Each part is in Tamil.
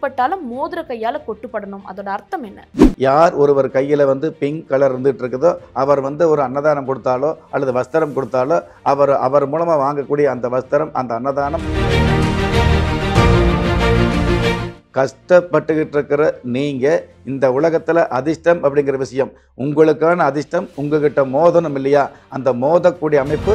கொட்டுப்பட்டாலும் மோதிர கையால கொட்டுப்படணும் அதோட அர்த்தம் என்ன யார் ஒருவர் கையில் வந்து பிங்க் கலர் இருந்துட்டு இருக்குதோ அவர் வந்து ஒரு அன்னதானம் கொடுத்தாலோ அல்லது வஸ்திரம் கொடுத்தாலோ அவர் அவர் மூலமாக வாங்கக்கூடிய அந்த வஸ்திரம் அந்த அன்னதானம் கஷ்டப்பட்டுக்கிட்டு இருக்கிற நீங்கள் இந்த உலகத்தில் அதிர்ஷ்டம் அப்படிங்கிற விஷயம் உங்களுக்கான அதிர்ஷ்டம் உங்ககிட்ட மோதணும் இல்லையா அந்த மோதக்கூடிய அமைப்பு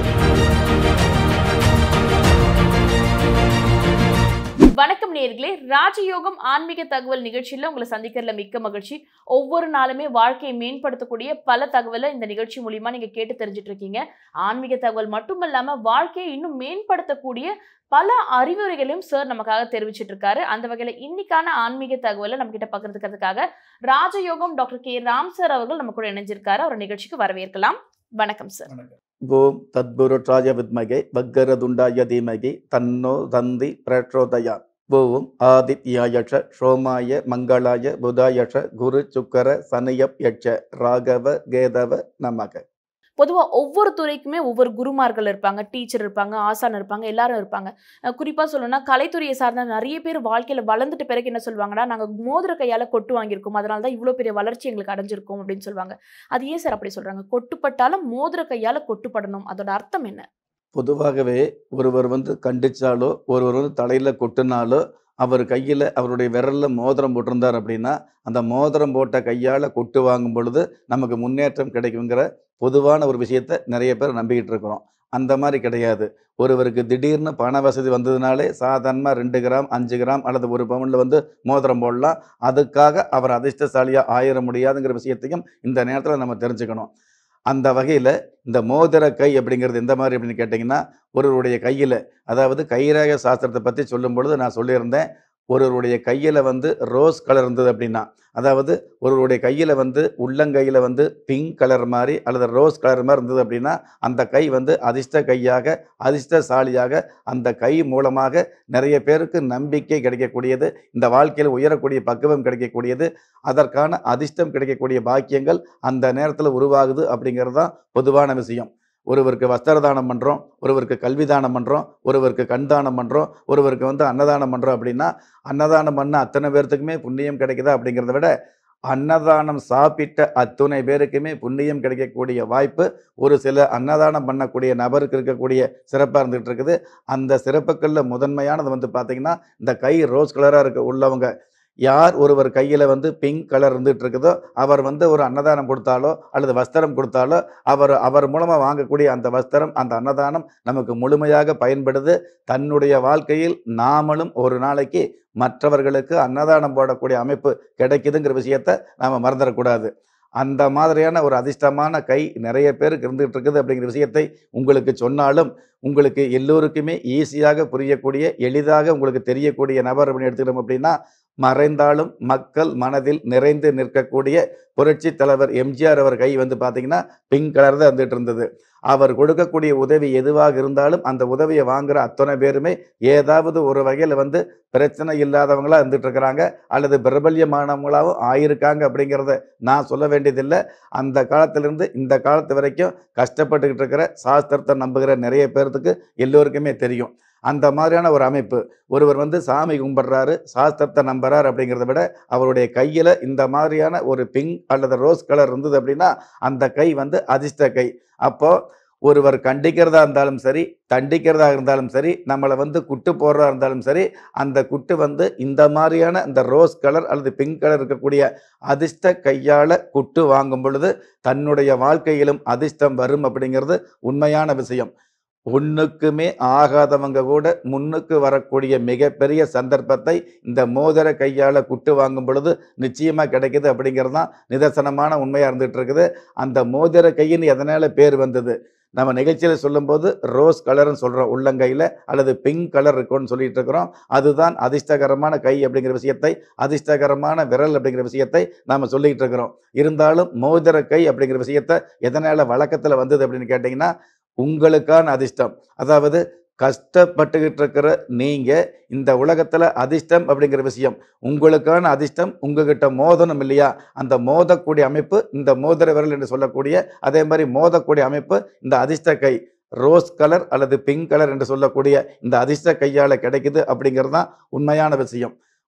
வணக்கம் நேர்களே ராஜயோகம் ஆன்மீக தகவல் நிகழ்ச்சியில உங்களை சந்திக்கிறதுல மிக்க மகிழ்ச்சி ஒவ்வொரு நாளுமே வாழ்க்கையை மேம்படுத்தக்கூடிய பல தகவலை இந்த நிகழ்ச்சி மூலியமா நீங்க கேட்டு தெரிஞ்சுட்டு இருக்கீங்க ஆன்மீக தகவல் மட்டுமல்லாம வாழ்க்கையை இன்னும் மேம்படுத்தக்கூடிய பல அறிவுரைகளையும் சார் நமக்காக தெரிவிச்சிட்டு இருக்காரு அந்த வகையில இன்னைக்கான ஆன்மீக தகவலை நம்ம கிட்ட பகிர்ந்துக்கிறதுக்காக ராஜயோகம் டாக்டர் கே ராம் சார் அவர்கள் நம்ம கூட இணைஞ்சிருக்காரு அவர் நிகழ்ச்சிக்கு வரவேற்கலாம் வணக்கம் சார் ஓம் தத்புருஷாய வித்மகே வக்கரதுண்டாய தீமகி தன்னோ தந்தி பிரச்சோதயா ஓம் ஆதித்யாயஷ சோமாய மங்களாய புதாயஷ குரு சுக்கர சனியப் யட்ச ராகவ கேதவ நமக பொதுவா ஒவ்வொரு துறைக்குமே ஒவ்வொரு குருமார்கள் இருப்பாங்க டீச்சர் இருப்பாங்க ஆசான் இருப்பாங்க எல்லாரும் இருப்பாங்க அஹ் குறிப்பா சொல்லணும்னா கலைத்துறையை சார்ந்த நிறைய பேர் வாழ்க்கையில வளர்ந்துட்ட பிறகு என்ன சொல்லுவாங்கன்னா நாங்க மோதிர கையால கொட்டு வாங்கியிருக்கோம் அதனால தான் இவ்வளவு பெரிய வளர்ச்சி எங்களுக்கு அடைஞ்சிருக்கும் அப்படின்னு சொல்லுவாங்க அது ஏன் சார் அப்படி சொல்றாங்க கொட்டுப்பட்டாலும் மோதிர கையால கொட்டுப்படணும் அதோட அர்த்தம் என்ன பொதுவாகவே ஒருவர் வந்து கண்டிச்சாலோ ஒருவர் வந்து தலையில் கொட்டினாலோ அவர் கையில் அவருடைய விரலில் மோதிரம் போட்டிருந்தார் அப்படின்னா அந்த மோதிரம் போட்ட கையால் கொட்டு வாங்கும் பொழுது நமக்கு முன்னேற்றம் கிடைக்குங்கிற பொதுவான ஒரு விஷயத்தை நிறைய பேர் நம்பிக்கிட்டு இருக்கிறோம் அந்த மாதிரி கிடையாது ஒருவருக்கு திடீர்னு பண வசதி வந்ததுனாலே சாதாரணமாக ரெண்டு கிராம் அஞ்சு கிராம் அல்லது ஒரு பவுனில் வந்து மோதிரம் போடலாம் அதுக்காக அவர் அதிர்ஷ்டசாலியாக ஆயிர முடியாதுங்கிற விஷயத்தையும் இந்த நேரத்தில் நம்ம தெரிஞ்சுக்கணும் அந்த வகையில் இந்த மோதிர கை அப்படிங்கிறது எந்த மாதிரி அப்படின்னு கேட்டிங்கன்னா ஒருவருடைய கையில் அதாவது கைரேக சாஸ்திரத்தை பற்றி சொல்லும் பொழுது நான் சொல்லியிருந்தேன் ஒருவருடைய கையில் வந்து ரோஸ் கலர் இருந்தது அப்படின்னா அதாவது ஒருவருடைய கையில் வந்து உள்ளங்கையில் வந்து பிங்க் கலர் மாதிரி அல்லது ரோஸ் கலர் மாதிரி இருந்தது அப்படின்னா அந்த கை வந்து அதிர்ஷ்ட கையாக அதிர்ஷ்டசாலியாக அந்த கை மூலமாக நிறைய பேருக்கு நம்பிக்கை கிடைக்கக்கூடியது இந்த வாழ்க்கையில் உயரக்கூடிய பக்குவம் கிடைக்கக்கூடியது அதற்கான அதிர்ஷ்டம் கிடைக்கக்கூடிய பாக்கியங்கள் அந்த நேரத்தில் உருவாகுது அப்படிங்கிறது தான் பொதுவான விஷயம் ஒருவருக்கு வஸ்திர தானம் பண்ணுறோம் ஒருவருக்கு கல்வி தானம் பண்ணுறோம் ஒருவருக்கு கண் தானம் பண்ணுறோம் ஒருவருக்கு வந்து அன்னதானம் பண்ணுறோம் அப்படின்னா அன்னதானம் பண்ண அத்தனை பேர்த்துக்குமே புண்ணியம் கிடைக்குதா அப்படிங்கிறத விட அன்னதானம் சாப்பிட்ட அத்துணை பேருக்குமே புண்ணியம் கிடைக்கக்கூடிய வாய்ப்பு ஒரு சில அன்னதானம் பண்ணக்கூடிய நபருக்கு இருக்கக்கூடிய சிறப்பாக இருந்துகிட்டு இருக்குது அந்த சிறப்புகளில் முதன்மையானது வந்து பார்த்திங்கன்னா இந்த கை ரோஸ் கலராக இருக்க உள்ளவங்க யார் ஒருவர் கையில் வந்து பிங்க் கலர் இருந்துகிட்டு இருக்குதோ அவர் வந்து ஒரு அன்னதானம் கொடுத்தாலோ அல்லது வஸ்திரம் கொடுத்தாலோ அவர் அவர் மூலமாக வாங்கக்கூடிய அந்த வஸ்திரம் அந்த அன்னதானம் நமக்கு முழுமையாக பயன்படுது தன்னுடைய வாழ்க்கையில் நாமளும் ஒரு நாளைக்கு மற்றவர்களுக்கு அன்னதானம் போடக்கூடிய அமைப்பு கிடைக்குதுங்கிற விஷயத்த நாம் மறந்துடக்கூடாது அந்த மாதிரியான ஒரு அதிர்ஷ்டமான கை நிறைய பேருக்கு இருந்துகிட்டு இருக்குது அப்படிங்கிற விஷயத்தை உங்களுக்கு சொன்னாலும் உங்களுக்கு எல்லோருக்குமே ஈஸியாக புரியக்கூடிய எளிதாக உங்களுக்கு தெரியக்கூடிய நபர் அப்படின்னு எடுத்துக்கிட்டோம் அப்படின்னா மறைந்தாலும் மக்கள் மனதில் நிறைந்து நிற்கக்கூடிய புரட்சி தலைவர் எம்ஜிஆர் அவர் கை வந்து பார்த்தீங்கன்னா பிங்க் கலர் தான் இருந்துட்டு இருந்தது அவர் கொடுக்கக்கூடிய உதவி எதுவாக இருந்தாலும் அந்த உதவியை வாங்குற அத்தனை பேருமே ஏதாவது ஒரு வகையில் வந்து பிரச்சனை இல்லாதவங்களா இருந்துட்டு இருக்கிறாங்க அல்லது பிரபல்யமானவங்களாகவும் ஆயிருக்காங்க அப்படிங்கிறத நான் சொல்ல வேண்டியதில்லை அந்த காலத்திலிருந்து இந்த காலத்து வரைக்கும் கஷ்டப்பட்டுக்கிட்டு இருக்கிற சாஸ்திரத்தை நம்புகிற நிறைய பேர்த்துக்கு எல்லோருக்குமே தெரியும் அந்த மாதிரியான ஒரு அமைப்பு ஒருவர் வந்து சாமி கும்பிட்றாரு சாஸ்திரத்தை நம்புறாரு அப்படிங்கிறத விட அவருடைய கையில் இந்த மாதிரியான ஒரு பிங்க் அல்லது ரோஸ் கலர் இருந்தது அப்படின்னா அந்த கை வந்து அதிர்ஷ்ட கை அப்போ ஒருவர் கண்டிக்கிறதா இருந்தாலும் சரி தண்டிக்கிறதா இருந்தாலும் சரி நம்மளை வந்து குட்டு போடுறதா இருந்தாலும் சரி அந்த குட்டு வந்து இந்த மாதிரியான இந்த ரோஸ் கலர் அல்லது பிங்க் கலர் இருக்கக்கூடிய அதிர்ஷ்ட கையால் குட்டு வாங்கும் பொழுது தன்னுடைய வாழ்க்கையிலும் அதிர்ஷ்டம் வரும் அப்படிங்கிறது உண்மையான விஷயம் ஒன்றுக்குமே ஆகாதவங்க கூட முன்னுக்கு வரக்கூடிய மிகப்பெரிய சந்தர்ப்பத்தை இந்த மோதிர கையால் குட்டு வாங்கும் பொழுது நிச்சயமாக கிடைக்குது அப்படிங்கிறது தான் நிதர்சனமான உண்மையாக இருந்துகிட்டு இருக்குது அந்த மோதிர கையின்னு எதனால் பேர் வந்தது நம்ம நிகழ்ச்சியில் சொல்லும்போது ரோஸ் கலர்னு சொல்கிறோம் உள்ளங்கையில் அல்லது பிங்க் கலர் இருக்கும்னு சொல்லிட்டு இருக்கிறோம் அதுதான் அதிர்ஷ்டகரமான கை அப்படிங்கிற விஷயத்தை அதிர்ஷ்டகரமான விரல் அப்படிங்கிற விஷயத்தை நாம் சொல்லிக்கிட்டு இருக்கிறோம் இருந்தாலும் மோதிர கை அப்படிங்கிற விஷயத்தை எதனால் வழக்கத்தில் வந்தது அப்படின்னு கேட்டிங்கன்னா உங்களுக்கான அதிர்ஷ்டம் அதாவது கஷ்டப்பட்டுக்கிட்டு இருக்கிற நீங்கள் இந்த உலகத்தில் அதிர்ஷ்டம் அப்படிங்கிற விஷயம் உங்களுக்கான அதிர்ஷ்டம் உங்ககிட்ட மோதணும் இல்லையா அந்த மோதக்கூடிய அமைப்பு இந்த மோதிர விரல் என்று சொல்லக்கூடிய அதே மாதிரி மோதக்கூடிய அமைப்பு இந்த அதிர்ஷ்ட கை ரோஸ் கலர் அல்லது பிங்க் கலர் என்று சொல்லக்கூடிய இந்த அதிர்ஷ்ட கையால் கிடைக்குது அப்படிங்கிறது தான் உண்மையான விஷயம்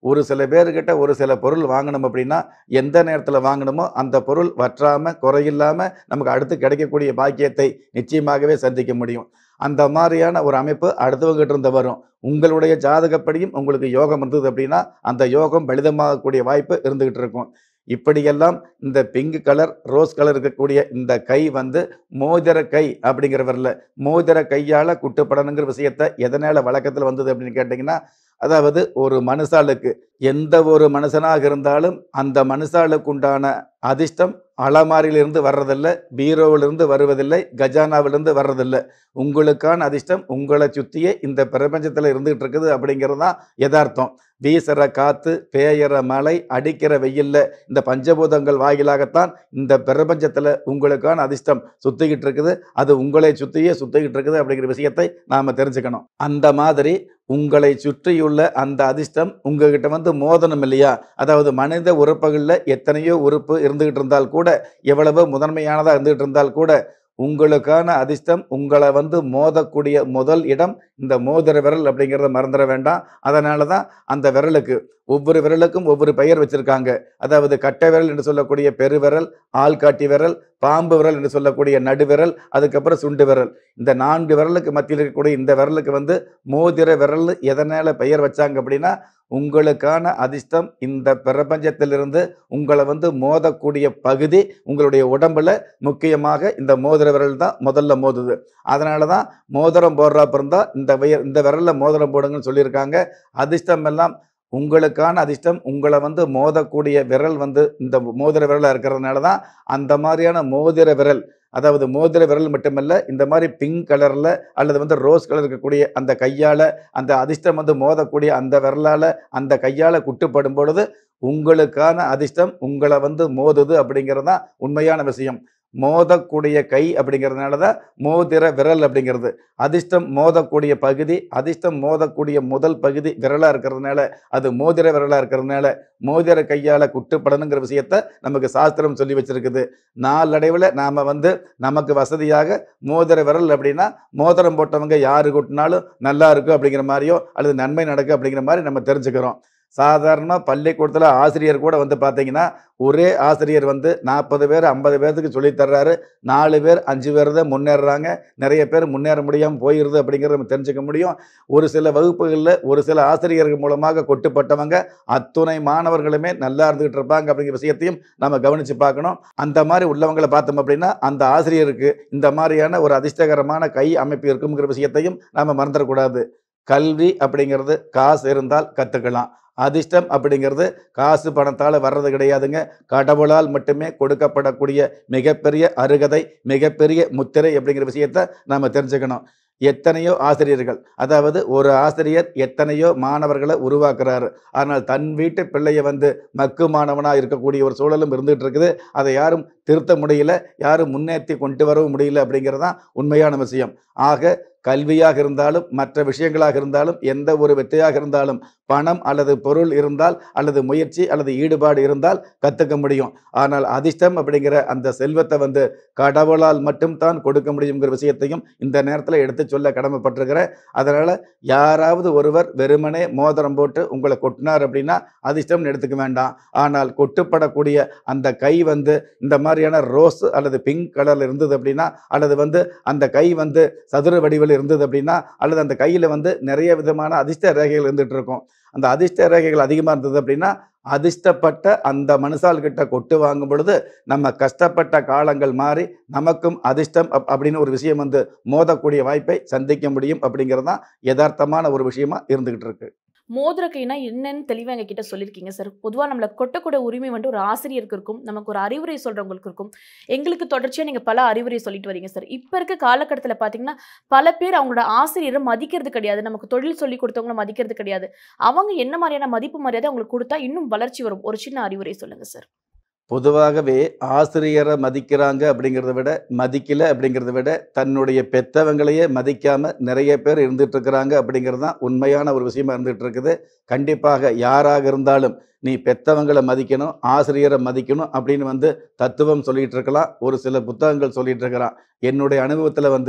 ஒரு சில பேர்கிட்ட ஒரு சில பொருள் வாங்கணும் அப்படின்னா எந்த நேரத்தில் வாங்கணுமோ அந்த பொருள் வற்றாமல் குறையில்லாமல் நமக்கு அடுத்து கிடைக்கக்கூடிய பாக்கியத்தை நிச்சயமாகவே சந்திக்க முடியும் அந்த மாதிரியான ஒரு அமைப்பு அடுத்தவங்ககிட்ட இருந்து வரும் உங்களுடைய ஜாதகப்படியும் உங்களுக்கு யோகம் இருந்தது அப்படின்னா அந்த யோகம் பலிதமாகக்கூடிய வாய்ப்பு இருந்துகிட்டு இருக்கும் இப்படியெல்லாம் இந்த பிங்க் கலர் ரோஸ் கலர் இருக்கக்கூடிய இந்த கை வந்து மோதிர கை அப்படிங்கிற வரல மோதிர கையால் குட்டுப்படணுங்கிற விஷயத்த எதனால வழக்கத்தில் வந்தது அப்படின்னு கேட்டிங்கன்னா அதாவது ஒரு மனுஷாளுக்கு எந்த ஒரு மனுஷனாக இருந்தாலும் அந்த மனுஷாளுக்கு உண்டான அதிர்ஷ்டம் அலமாரியிலிருந்து வர்றதில்லை பீரோவிலிருந்து வருவதில்லை கஜானாவிலிருந்து வர்றதில்லை உங்களுக்கான அதிர்ஷ்டம் உங்களை சுற்றியே இந்த பிரபஞ்சத்தில் இருந்துகிட்டு இருக்குது அப்படிங்கிறது தான் யதார்த்தம் வீசுற காத்து பேயற மழை அடிக்கிற வெயில்ல இந்த பஞ்சபூதங்கள் வாயிலாகத்தான் இந்த பிரபஞ்சத்துல உங்களுக்கான அதிர்ஷ்டம் சுத்திக்கிட்டு இருக்குது அது உங்களை சுத்தியே சுத்திக்கிட்டு இருக்குது அப்படிங்கிற விஷயத்தை நாம தெரிஞ்சுக்கணும் அந்த மாதிரி உங்களை சுற்றியுள்ள அந்த அதிர்ஷ்டம் உங்ககிட்ட வந்து மோதனம் இல்லையா அதாவது மனித உறுப்புகளில் எத்தனையோ உறுப்பு இருந்துகிட்டு இருந்தால் கூட எவ்வளவு முதன்மையானதாக இருந்துகிட்டு இருந்தால் கூட உங்களுக்கான அதிர்ஷ்டம் உங்களை வந்து மோதக்கூடிய முதல் இடம் இந்த மோதிர விரல் அப்படிங்கிறத மறந்துட வேண்டாம் அதனால தான் அந்த விரலுக்கு ஒவ்வொரு விரலுக்கும் ஒவ்வொரு பெயர் வச்சிருக்காங்க அதாவது கட்டை விரல் என்று சொல்லக்கூடிய பெருவிரல் ஆள்காட்டி விரல் பாம்பு விரல் என்று சொல்லக்கூடிய நடுவிரல் அதுக்கப்புறம் சுண்டு விரல் இந்த நான்கு விரலுக்கு மத்தியில் இருக்கக்கூடிய இந்த விரலுக்கு வந்து மோதிர விரல் எதனால பெயர் வச்சாங்க அப்படின்னா உங்களுக்கான அதிர்ஷ்டம் இந்த பிரபஞ்சத்திலிருந்து உங்களை வந்து மோதக்கூடிய பகுதி உங்களுடைய உடம்புல முக்கியமாக இந்த மோதிர விரல் தான் முதல்ல மோதுது அதனால தான் மோதிரம் போடுறப்ப இருந்தால் இந்த வய இந்த விரலில் மோதிரம் போடுங்கன்னு சொல்லியிருக்காங்க அதிர்ஷ்டம் எல்லாம் உங்களுக்கான அதிர்ஷ்டம் உங்களை வந்து மோதக்கூடிய விரல் வந்து இந்த மோதிர விரலாக இருக்கிறதுனால தான் அந்த மாதிரியான மோதிர விரல் அதாவது மோதிர விரல் மட்டுமல்ல இந்த மாதிரி பிங்க் கலரில் அல்லது வந்து ரோஸ் கலர் இருக்கக்கூடிய அந்த கையால் அந்த அதிர்ஷ்டம் வந்து மோதக்கூடிய அந்த விரலால் அந்த கையால் குட்டுப்படும் பொழுது உங்களுக்கான அதிர்ஷ்டம் உங்களை வந்து மோதுது அப்படிங்கிறது தான் உண்மையான விஷயம் மோதக்கூடிய கை அப்படிங்கிறதுனால தான் மோதிர விரல் அப்படிங்கிறது அதிர்ஷ்டம் மோதக்கூடிய பகுதி அதிர்ஷ்டம் மோதக்கூடிய முதல் பகுதி விரலாக இருக்கிறதுனால அது மோதிர விரலாக இருக்கிறதுனால மோதிர கையால் குட்டுப்படணுங்கிற விஷயத்த நமக்கு சாஸ்திரம் சொல்லி வச்சிருக்குது நாளடைவில் நாம் வந்து நமக்கு வசதியாக மோதிர விரல் அப்படின்னா மோதிரம் போட்டவங்க யாரு கொட்டினாலும் நல்லா இருக்கும் அப்படிங்கிற மாதிரியோ அல்லது நன்மை நடக்கும் அப்படிங்கிற மாதிரி நம்ம தெரிஞ்சுக்கிறோம் சாதாரணமாக பள்ளிக்கூடத்தில் ஆசிரியர் கூட வந்து பார்த்தீங்கன்னா ஒரே ஆசிரியர் வந்து நாற்பது பேர் ஐம்பது பேர்த்துக்கு சொல்லித் தர்றாரு நாலு பேர் அஞ்சு பேர் தான் முன்னேறுறாங்க நிறைய பேர் முன்னேற முடியாமல் போயிடுது அப்படிங்கிறத நம்ம தெரிஞ்சுக்க முடியும் ஒரு சில வகுப்புகளில் ஒரு சில ஆசிரியர்கள் மூலமாக கொட்டுப்பட்டவங்க அத்துணை மாணவர்களுமே நல்லா இருந்துகிட்டு இருப்பாங்க அப்படிங்கிற விஷயத்தையும் நம்ம கவனித்து பார்க்கணும் அந்த மாதிரி உள்ளவங்களை பார்த்தோம் அப்படின்னா அந்த ஆசிரியருக்கு இந்த மாதிரியான ஒரு அதிர்ஷ்டகரமான கை அமைப்பு இருக்குங்கிற விஷயத்தையும் நம்ம மறந்துடக்கூடாது கல்வி அப்படிங்கிறது காசு இருந்தால் கற்றுக்கலாம் அதிர்ஷ்டம் அப்படிங்கிறது காசு பணத்தால் வர்றது கிடையாதுங்க கடவுளால் மட்டுமே கொடுக்கப்படக்கூடிய மிகப்பெரிய அருகதை மிகப்பெரிய முத்திரை அப்படிங்கிற விஷயத்த நம்ம தெரிஞ்சுக்கணும் எத்தனையோ ஆசிரியர்கள் அதாவது ஒரு ஆசிரியர் எத்தனையோ மாணவர்களை உருவாக்குறாரு ஆனால் தன் வீட்டு பிள்ளைய வந்து மக்கு மாணவனாக இருக்கக்கூடிய ஒரு சூழலும் இருந்துகிட்டு இருக்குது அதை யாரும் திருத்த முடியல யாரும் முன்னேற்றி கொண்டு வரவும் முடியல அப்படிங்கிறது தான் உண்மையான விஷயம் ஆக கல்வியாக இருந்தாலும் மற்ற விஷயங்களாக இருந்தாலும் எந்த ஒரு வெற்றியாக இருந்தாலும் பணம் அல்லது பொருள் இருந்தால் அல்லது முயற்சி அல்லது ஈடுபாடு இருந்தால் கற்றுக்க முடியும் ஆனால் அதிர்ஷ்டம் அப்படிங்கிற அந்த செல்வத்தை வந்து கடவுளால் மட்டும்தான் கொடுக்க முடியுங்கிற விஷயத்தையும் இந்த நேரத்தில் எடுத்து சொல்ல கடமைப்பட்டிருக்கிறேன் அதனால் யாராவது ஒருவர் வெறுமனே மோதிரம் போட்டு உங்களை கொட்டினார் அப்படின்னா அதிர்ஷ்டம்னு எடுத்துக்க வேண்டாம் ஆனால் கொட்டுப்படக்கூடிய அந்த கை வந்து இந்த மாதிரியான ரோஸ் அல்லது பிங்க் கலரில் இருந்தது அப்படின்னா அல்லது வந்து அந்த கை வந்து சதுர வடிவில் இருந்தது அப்படின்னா அல்லது அந்த கையில் வந்து நிறைய விதமான அதிர்ஷ்ட ரேகைகள் இருந்துகிட்டு இருக்கும் அந்த அதிர்ஷ்ட ரேகைகள் அதிகமாக இருந்தது அப்படின்னா அதிர்ஷ்டப்பட்ட அந்த மனுஷால்கிட்ட கொட்டு வாங்கும் பொழுது நம்ம கஷ்டப்பட்ட காலங்கள் மாறி நமக்கும் அதிர்ஷ்டம் அப்- அப்படின்னு ஒரு விஷயம் வந்து மோதக்கூடிய வாய்ப்பை சந்திக்க முடியும் அப்படிங்கிறது தான் யதார்த்தமான ஒரு விஷயமா இருந்துகிட்டு இருக்கு மோதிர கைனா என்னன்னு தெளிவாக எங்க கிட்ட சொல்லியிருக்கீங்க சார் பொதுவாக நம்மளை கொட்டக்கூட உரிமை வந்து ஒரு ஆசிரியருக்கு இருக்கும் நமக்கு ஒரு அறிவுரை சொல்றவங்களுக்கு இருக்கும் எங்களுக்கு தொடர்ச்சியாக நீங்கள் பல அறிவுரை சொல்லிட்டு வரீங்க சார் இப்போ இருக்க காலகட்டத்தில் பார்த்தீங்கன்னா பல பேர் அவங்களோட ஆசிரியரை மதிக்கிறது கிடையாது நமக்கு தொழில் சொல்லி கொடுத்தவங்கள மதிக்கிறது கிடையாது அவங்க என்ன மாதிரியான மதிப்பு மரியாதை அவங்களுக்கு கொடுத்தா இன்னும் வளர்ச்சி வரும் ஒரு சின்ன அறிவுரை சொல்லுங்க சார் பொதுவாகவே ஆசிரியரை மதிக்கிறாங்க அப்படிங்கிறத விட மதிக்கல அப்படிங்கிறத விட தன்னுடைய பெத்தவங்களையே மதிக்காம நிறைய பேர் இருந்துட்டு இருக்கிறாங்க அப்படிங்கிறது தான் உண்மையான ஒரு விஷயமா இருந்துட்டு இருக்குது கண்டிப்பாக யாராக இருந்தாலும் நீ பெத்தவங்களை மதிக்கணும் ஆசிரியரை மதிக்கணும் அப்படின்னு வந்து தத்துவம் சொல்லிட்டு இருக்கலாம் ஒரு சில புத்தகங்கள் சொல்லிட்டு இருக்கிறான் என்னுடைய அனுபவத்தில் வந்து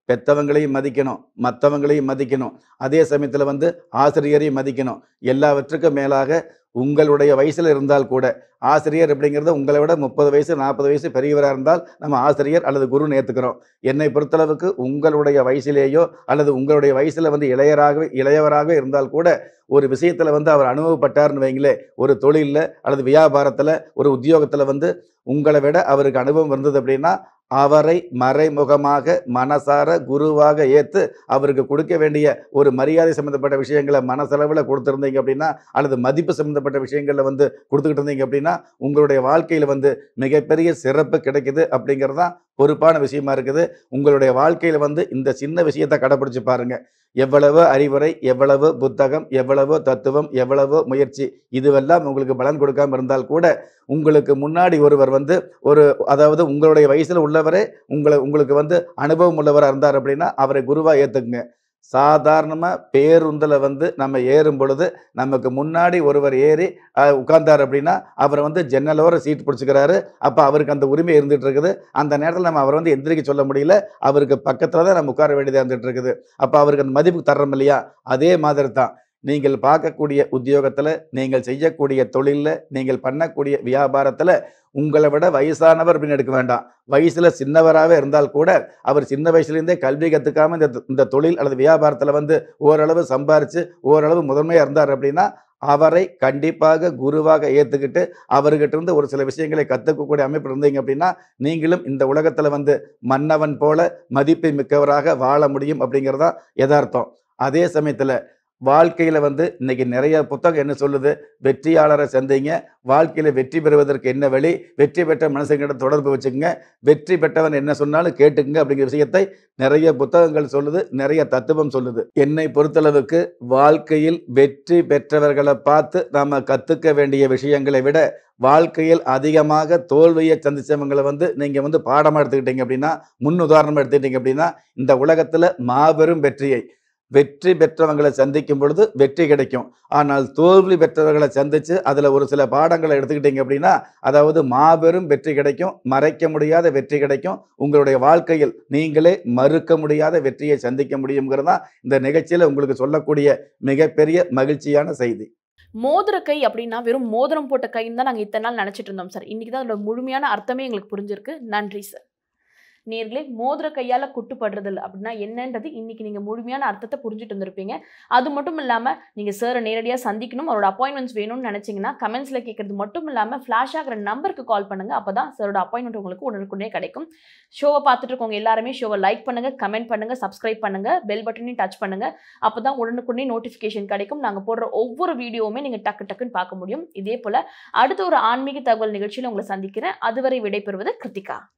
பெத்தவங்களையும் மதிக்கணும் மற்றவங்களையும் மதிக்கணும் அதே சமயத்தில் வந்து ஆசிரியரையும் மதிக்கணும் எல்லாவற்றுக்கும் மேலாக உங்களுடைய வயசில் இருந்தால் கூட ஆசிரியர் அப்படிங்கிறது உங்களை விட முப்பது வயசு நாற்பது வயசு பெரியவராக இருந்தால் நம்ம ஆசிரியர் அல்லது குருன்னு ஏற்றுக்கிறோம் என்னை பொறுத்தளவுக்கு உங்களுடைய வயசிலேயோ அல்லது உங்களுடைய வயசில் வந்து இளையராகவே இளையவராகவே இருந்தால் கூட ஒரு விஷயத்தில் வந்து அவர் அனுபவப்பட்டார்னு வைங்களே ஒரு தொழிலில் அல்லது வியாபாரத்தில் ஒரு உத்தியோகத்தில் வந்து உங்களை விட அவருக்கு அனுபவம் இருந்தது அப்படின்னா அவரை மறைமுகமாக மனசார குருவாக ஏற்று அவருக்கு கொடுக்க வேண்டிய ஒரு மரியாதை சம்மந்தப்பட்ட விஷயங்களை மனசளவில் கொடுத்துருந்தீங்க அப்படின்னா அல்லது மதிப்பு சம்மந்தப்பட்ட விஷயங்களில் வந்து கொடுத்துக்கிட்டு இருந்தீங்க அப்படின்னா உங்களுடைய வாழ்க்கையில் வந்து மிகப்பெரிய சிறப்பு கிடைக்குது அப்படிங்கிறது தான் பொறுப்பான விஷயமா இருக்குது உங்களுடைய வாழ்க்கையில் வந்து இந்த சின்ன விஷயத்தை கடைப்பிடிச்சு பாருங்க எவ்வளவு அறிவுரை எவ்வளவு புத்தகம் எவ்வளவு தத்துவம் எவ்வளவு முயற்சி இதுவெல்லாம் உங்களுக்கு பலன் கொடுக்காம இருந்தால் கூட உங்களுக்கு முன்னாடி ஒருவர் வந்து ஒரு அதாவது உங்களுடைய வயசுல உள்ளவரே உங்களை உங்களுக்கு வந்து அனுபவம் உள்ளவராக இருந்தார் அப்படின்னா அவரை குருவா ஏத்துக்குங்க சாதாரணமாக பேருந்தில் வந்து நம்ம ஏறும் பொழுது நமக்கு முன்னாடி ஒருவர் ஏறி அஹ், உட்கார்ந்தார் அப்படின்னா அவர் வந்து ஜன்னலோர சீட் பிடிச்சிக்கிறாரு அப்போ அவருக்கு அந்த உரிமை இருந்துட்டு இருக்குது அந்த நேரத்தில் நம்ம அவரை வந்து எந்திரிக்க சொல்ல முடியல அவருக்கு பக்கத்தில் தான் நம்ம உட்கார வேண்டியதாக இருந்துட்டு இருக்குது அப்போ அவருக்கு அந்த மதிப்பு தர்றோம் இல்லையா அதே மாதிரி தான் நீங்கள் பார்க்கக்கூடிய உத்தியோகத்தில் நீங்கள் செய்யக்கூடிய தொழிலில் நீங்கள் பண்ணக்கூடிய வியாபாரத்தில் உங்களை விட வயசானவர் அப்படின்னு எடுக்க வேண்டாம் வயசுல சின்னவராகவே இருந்தால் கூட அவர் சின்ன வயசுலேருந்தே கல்வி கற்றுக்காம இந்த இந்த தொழில் அல்லது வியாபாரத்தில் வந்து ஓரளவு சம்பாரித்து ஓரளவு முதன்மையாக இருந்தார் அப்படின்னா அவரை கண்டிப்பாக குருவாக ஏற்றுக்கிட்டு அவர்கிட்ட இருந்து ஒரு சில விஷயங்களை கற்றுக்கக்கூடிய அமைப்பு இருந்தீங்க அப்படின்னா நீங்களும் இந்த உலகத்தில் வந்து மன்னவன் போல மதிப்பு மிக்கவராக வாழ முடியும் அப்படிங்கிறதான் யதார்த்தம் அதே சமயத்தில் வாழ்க்கையில் வந்து இன்னைக்கு நிறைய புத்தகம் என்ன சொல்லுது வெற்றியாளரை சந்திங்க வாழ்க்கையில் வெற்றி பெறுவதற்கு என்ன வழி வெற்றி பெற்ற மனுஷங்கிட்ட தொடர்பு வச்சுக்கோங்க வெற்றி பெற்றவன் என்ன சொன்னாலும் கேட்டுக்குங்க அப்படிங்கிற விஷயத்தை நிறைய புத்தகங்கள் சொல்லுது நிறைய தத்துவம் சொல்லுது என்னை பொறுத்தளவுக்கு வாழ்க்கையில் வெற்றி பெற்றவர்களை பார்த்து நாம கத்துக்க வேண்டிய விஷயங்களை விட வாழ்க்கையில் அதிகமாக தோல்வியை சந்திச்சவங்களை வந்து நீங்க வந்து பாடமா எடுத்துக்கிட்டீங்க அப்படின்னா முன் உதாரணமா எடுத்துக்கிட்டீங்க அப்படின்னா இந்த உலகத்துல மாபெரும் வெற்றியை வெற்றி பெற்றவங்களை சந்திக்கும் பொழுது வெற்றி கிடைக்கும் ஆனால் தோல்வி பெற்றவர்களை சந்திச்சு அதுல ஒரு சில பாடங்களை எடுத்துக்கிட்டீங்க அப்படின்னா அதாவது மாபெரும் வெற்றி கிடைக்கும் மறைக்க முடியாத வெற்றி கிடைக்கும் உங்களுடைய வாழ்க்கையில் நீங்களே மறுக்க முடியாத வெற்றியை சந்திக்க முடியுங்கிறது தான் இந்த நிகழ்ச்சியில உங்களுக்கு சொல்லக்கூடிய மிகப்பெரிய மகிழ்ச்சியான செய்தி மோதிர கை அப்படின்னா வெறும் மோதிரம் போட்ட கைன்னு தான் நாங்கள் இத்தனை நாள் நினச்சிட்டு இருந்தோம் சார் இன்னைக்கு தான் அதோட முழுமையான அர்த்தமே எங்களுக்கு புரிஞ்சிருக்கு நன்றி சார் நேர்களே மோதிர கையால் குட்டுப்படுறதில்ல அப்படின்னா என்னன்றது இன்னைக்கு நீங்கள் முழுமையான அர்த்தத்தை புரிஞ்சுட்டு வந்திருப்பீங்க அது மட்டும் இல்லாமல் நீங்கள் சாரை நேரடியாக சந்திக்கணும் அவரோட அப்பாயின்மெண்ட்ஸ் வேணும்னு நினச்சிங்கன்னா கமெண்ட்ஸில் கேட்கறது மட்டும் இல்லாமல் ஃப்ளாஷ் ஆகிற நம்பருக்கு கால் பண்ணுங்கள் அப்போ தான் சாரோட அப்பாயின்மெண்ட் உங்களுக்கு உடனுக்குடனே கிடைக்கும் ஷோவை பார்த்துட்டு இருக்கவங்க எல்லாருமே ஷோவை லைக் பண்ணுங்கள் கமெண்ட் பண்ணுங்கள் சப்ஸ்கிரைப் பண்ணுங்கள் பெல் பட்டனையும் டச் பண்ணுங்கள் அப்போ தான் உடனுக்குடனே நோட்டிஃபிகேஷன் கிடைக்கும் நாங்கள் போடுற ஒவ்வொரு வீடியோவுமே நீங்கள் டக்கு டக்குன்னு பார்க்க முடியும் இதே போல் அடுத்த ஒரு ஆன்மீக தகவல் நிகழ்ச்சியில் உங்களை சந்திக்கிறேன் அதுவரை விடைபெறுவது கிருத்திகா